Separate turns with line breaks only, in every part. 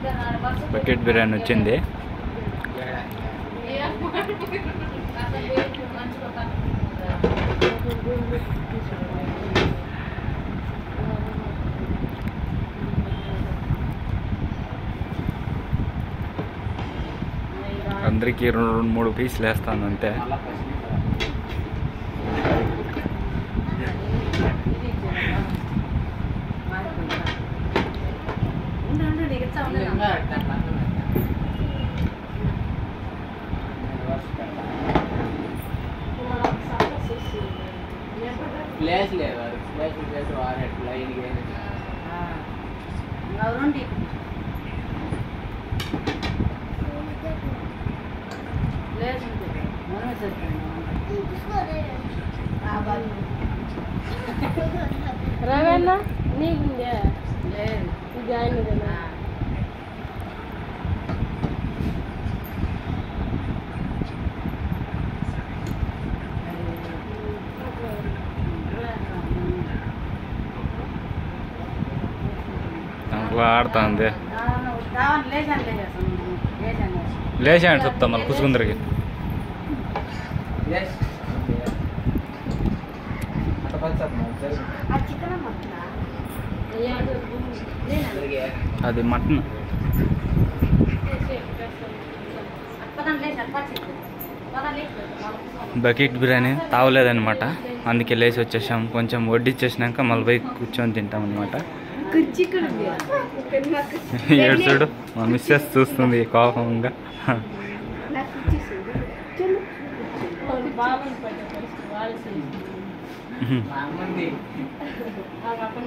Bucket biryani వచ్చింది అందరికీ రెండు రెండు మూడు పీసులు వేస్తాను అంతే
ప్లేస్ లేదు ప్లేస్ ప్లేస్ వారెట్ లైన్
అవునండి లేదు మనమే
రవణ నీకు
లేదు
ఇది ఆయనదేనా
దాంట్లో ఆడుతుంది
లేచాను లేచాను లేచాను
లేచాడు చెప్తా మళ్ళీ కుసుకుందరికి
ప్లేస్ అట్లా పంచారు
ఆ చికెన్ మటనా
అది మటన్
పదండి లేచాను పచ్చి పదండి
బకెట్ బిర్యానీ తావలేదన్నమాట అందుకే లేచి వచ్చేసాం కొంచెం వడ్డిచ్చేసినాక మళ్ళీ పోయి కూర్చొని తింటాం అనమాట
చికెన్ ఉంది
ఏడు చూడు మా మిస్సెస్ చూస్తుంది కోపంగా
నాకు ఇచ్చేసింది
బాబుని పడ్డ పరిస్థితి వాళ్ళు చేసి
బాగుంది
ఆ పక్కన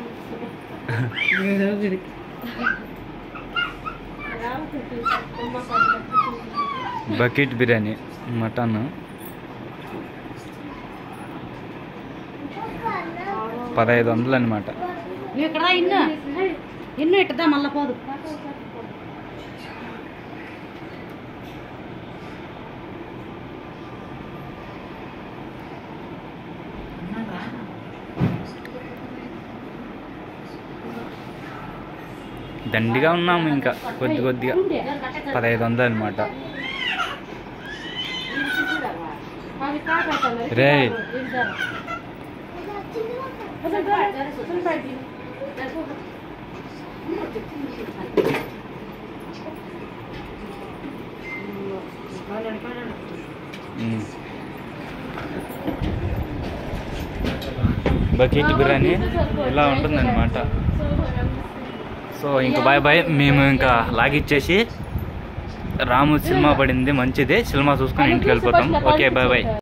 బకెట్ బిర్యానీ మటన్ పదహైదు వందలు అనమాట
నువ్వు ఇక్కడ రా ఇన్ను ఇన్ను ఇట్టదా మళ్ళా పోదు
దండిగా ఉన్నాము ఇంకా కొద్ది కొద్దిగా పదహైదు వందలు అనమాట
అది కాకపోతే
రే. బకెట్ బిర్యానీ ఇలా ఉంటుందన్నమాట సో ఇంకా బాయ్ బాయ్ మేము ఇంకా లాగిచ్చేసి రాము సినిమా పడింది మంచిది సినిమా చూసుకొని ఇంటికి వెళ్ళిపోతాం ఓకే బాయ్ బాయ్